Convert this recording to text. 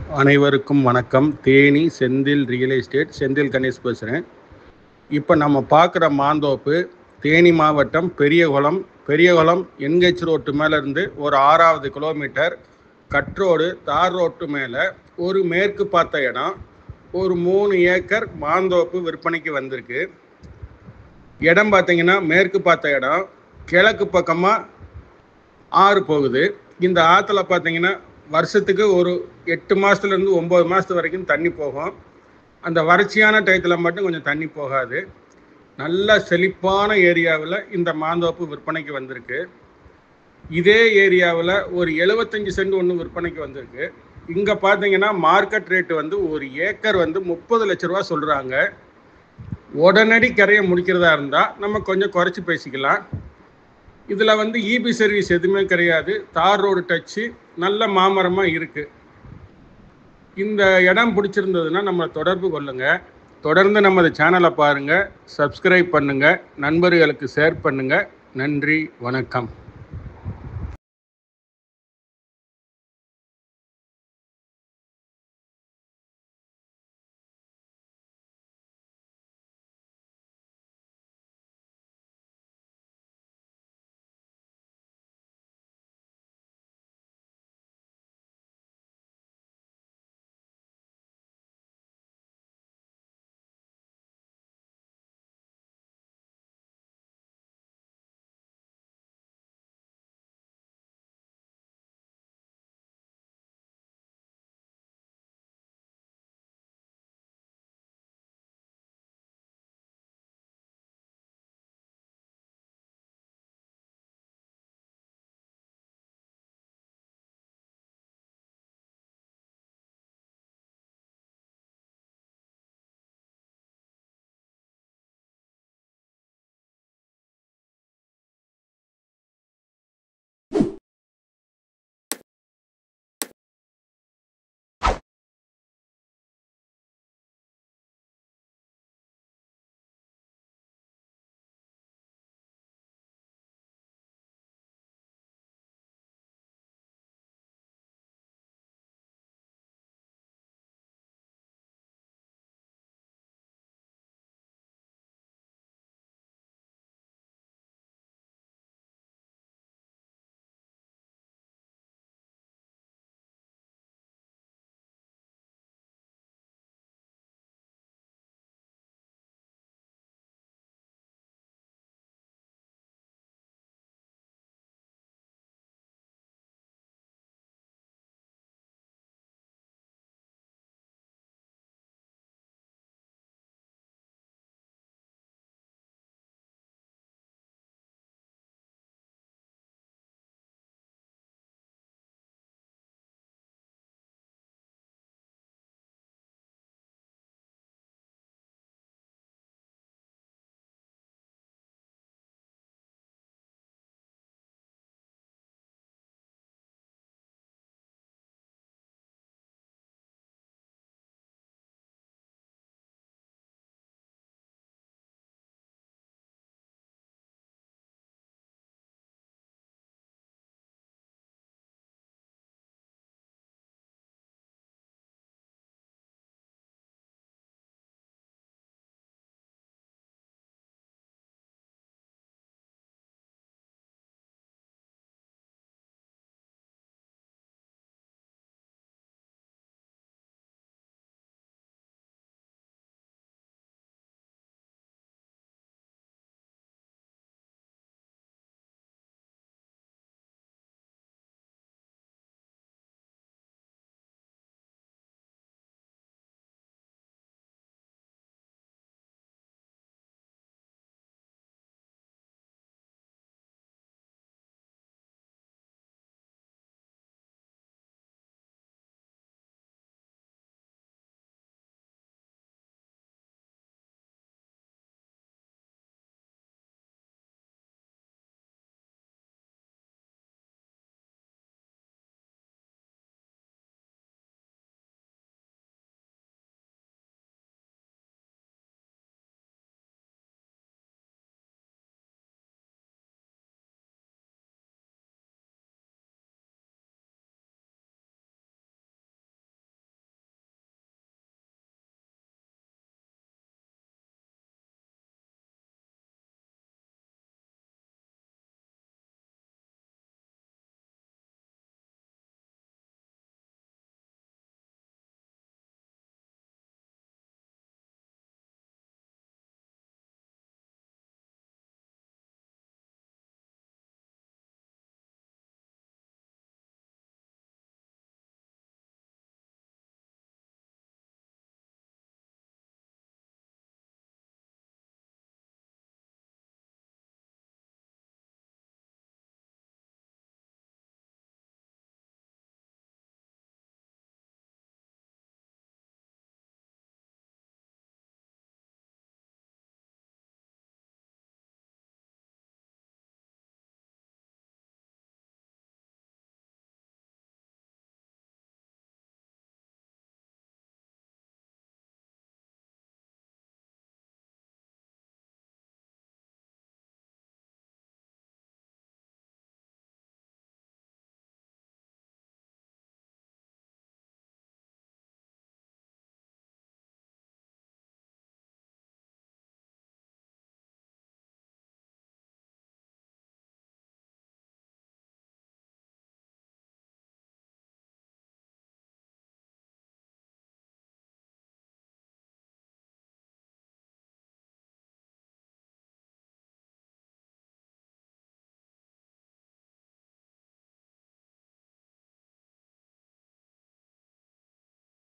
அனைவருக்கும் வணக்கம் Theni Senthil real estate Senthil Ganesh பேசுகிறேன் இப்போ நம்ம பார்க்குற மாந்தோப்பு தேனி மாவட்டம் பெரியகுளம் பெரியகுளம் என்ஹெச் ரோட்டு மேலேருந்து ஒரு ஆறாவது கிலோமீட்டர் கட்ரோடு தார் ரோட்டு மேலே ஒரு மேற்கு பார்த்த இடம் ஒரு மூணு ஏக்கர் மாந்தோப்பு விற்பனைக்கு வந்திருக்கு இடம் பார்த்தீங்கன்னா மேற்கு பார்த்த இடம் கிழக்கு பக்கமாக ஆறு போகுது இந்த ஆற்றுல பார்த்தீங்கன்னா வருஷத்துக்கு ஒரு எட்டு மாதத்துலேருந்து ஒம்பது மாதத்து வரைக்கும் தண்ணி போகும் அந்த வறட்சியான டயத்தில் மட்டும் கொஞ்சம் தண்ணி போகாது நல்ல செழிப்பான ஏரியாவில் இந்த மாந்தோப்பு விற்பனைக்கு வந்திருக்கு இதே ஏரியாவில் ஒரு எழுபத்தஞ்சி சென்ட் ஒன்று விற்பனைக்கு வந்திருக்கு இங்கே பார்த்தீங்கன்னா மார்க்கெட் ரேட்டு வந்து ஒரு ஏக்கர் வந்து முப்பது லட்ச ரூபா சொல்கிறாங்க உடனடி கரையை முடிக்கிறதா இருந்தால் நம்ம கொஞ்சம் குறைச்சி பேசிக்கலாம் இதில் வந்து இபி சர்வீஸ் எதுவுமே கிடையாது தார் ரோடு டச்சு நல்ல மாமரமாக இருக்குது இந்த இடம் பிடிச்சிருந்ததுன்னா நம்ம தொடர்பு கொள்ளுங்கள் தொடர்ந்து நமது சேனலை பாருங்கள் சப்ஸ்கிரைப் பண்ணுங்கள் நண்பர்களுக்கு ஷேர் பண்ணுங்கள் நன்றி வணக்கம்